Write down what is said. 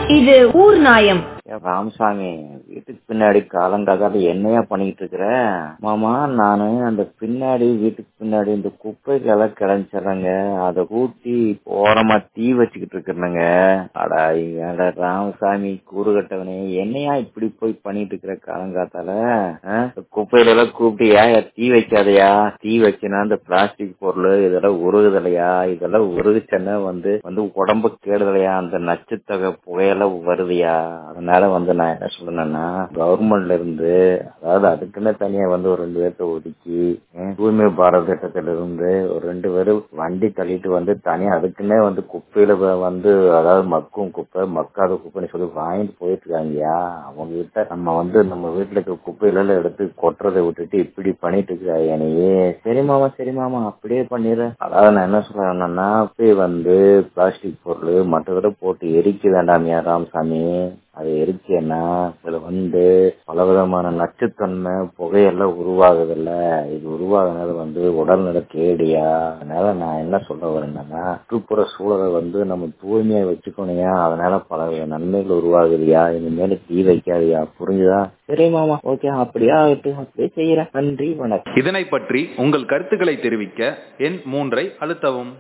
இது ஊர் நாயம் ஏன் ராமசாமி வீட்டுக்கு பின்னாடி காலங்காதால என்னையா பண்ணிட்டு இருக்கிற மாமா நானு அந்த பின்னாடி வீட்டுக்கு பின்னாடி இந்த குப்பைகள் எல்லாம் கிளம்பிச்சிடுறேங்க அதை கூட்டி ஓரமா தீ வச்சுக்கிட்டு இருக்கிறேங்க அடா ஏடா ராமசாமி கூறு கட்டவனே என்னையா இப்படி போய் பண்ணிட்டு இருக்கிற காலங்காத்தால ஆ? இந்த குப்பையில எல்லாம் கூப்பிட்டு ஏன் தீ வைக்காதயா தீ வச்சுனா இந்த பிளாஸ்டிக் பொருள் இதெல்லாம் உருகுதலையா இதெல்லாம் உருகுச்சன்னா வந்து வந்து உடம்பு கேடுதலையா அந்த நச்சுத்தொகை புகையெல்லாம் வருதுயா அதனால வந்து நான் என்ன சொல்றேன்னா கவர்மெண்ட்ல இருந்து அதாவது அதுக்குன்னு தனியா வந்து ஒரு ரெண்டு பேர்த்த ஒதுக்கி ஹம், தூய்மை பாரத் திட்டத்துல இருந்து ஒரு ரெண்டு பேரும் வண்டி தள்ளிட்டு வந்து தனியா அதுக்குன்னே வந்து குப்பையில வ- வந்து அதாவது மக்கும் குப்பை மக்காத குப்பைன்னு சொல்லி வாங்கிட்டு போயிட்டு இருக்காங்கயா அவங்க கிட்ட நம்ம வந்து நம்ம வீட்டுல இருக்க குப்பையில எல்லாம் எடுத்து கொட்டுறதை விட்டுட்டு இப்படி பண்ணிட்டு இருக்காயா நீ சரி மாமா சரி மாமா அப்படியே பண்ணிடுறேன் அதாவது நான் என்ன சொல்றேன்னா போய் வந்து பிளாஸ்டிக் பொருள் மற்றதை போட்டு எரிக்க வேண்டாமியா ராமசாமி அது எரிச்சேன்னா இதுல வந்து பலவிதமான நச்சுத்தன்மை புகையெல்லாம் உருவாகுதுல்ல இது உருவாகுனது வந்து உடல்நல கேடியா அதனால நான் என்ன சொல்ல வரேன்னா சுற்றுப்புற சூழலை வந்து நம்ம தூய்மையா வச்சுக்கணுயா அதனால பல நன்மைகள் உருவாகுதுயா இனிமேல் தீ வைக்காதயா புரிஞ்சுதா சரி மாமா ஓகே அப்படியே ஆகட்டும் அப்படியே செய்யறேன் நன்றி வணக்கம் இதனை பற்றி உங்கள் கருத்துக்களை தெரிவிக்க எண் மூன்றை அழுத்தவும்